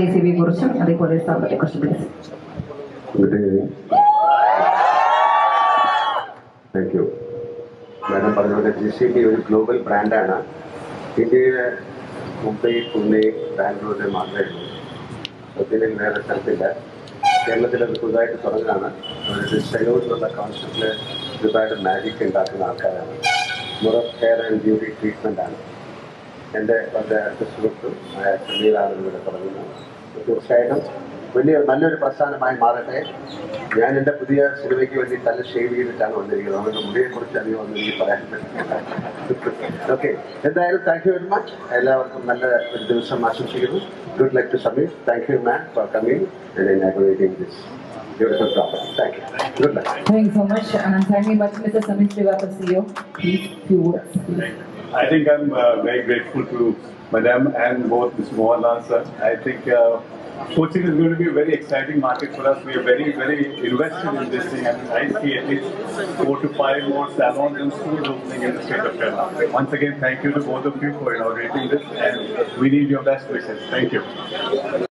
J C ബിയെ കുറിച്ചും അതേപോലെ സ്ഥാപനത്തെ കുറിച്ചും please good evening thank you madam പറഞ്ഞ പോലെ ജി സി ബി ഒരു ഗ്ലോബൽ ബ്രാൻഡാണ് ഇന്ത്യയിലെ മുംബൈ പുനെ ബാംഗ്ലൂര് മാത്രമേ ഉള്ളൂ സത്യത്തിൽ വേറെ സ്ഥലത്തില്ല കേരളത്തിൽ അത് പുതുതായിട്ട് തുടങ്ങുകയാണ് അവരുടെ സെലൂൺ എന്നുള്ള കോൺസെപ്റ്റിൽ ഒരുപാട് മാജിക് ഉണ്ടാക്കുന്ന ആൾക്കാരാണ് മുറ ഹെയർ ആൻഡ് ബ്യൂട്ടി ട്രീറ്റ്മെൻ്റ് ആണ് എൻ്റെ വളരെ അടുത്ത സുഹൃത്തും ആയ സമീറാണ് ഇവിടെ തുടങ്ങുന്നത് തീർച്ചയായിട്ടും വലിയ നല്ലൊരു പ്രസ്ഥാനമായി മാറട്ടെ ഞാൻ എൻ്റെ പുതിയ സിനിമയ്ക്ക് വേണ്ടി തല ഷേവ് ചെയ്തിട്ടാണ് വന്നിരിക്കുന്നത് അതുകൊണ്ട് മുടിയെ കുറിച്ച് അധികം ഒന്നും എനിക്ക് പറയാൻ പറ്റില്ല ഓക്കെ എന്തായാലും താങ്ക് യു വെരി മച്ച് എല്ലാവർക്കും നല്ല ഒരു ദിവസം ആശംസിക്കുന്നു good luck to Sameer thank you ma'am for coming and inaugurating this beautiful property thank you good luck Thank you so much, and I'm thanking much Mr. Samir Srivastava, CEO. Please, few words. please. I think I'm uh, very grateful to Madam and both Ms. Mohanlal sir. I think uh, coaching is going to be a very exciting market for us. We are very, very invested in this thing, and I see at least four to five more salons and schools opening in the state of Kerala. Once again, thank you to both of you for inaugurating this, and we need your best wishes. Thank you.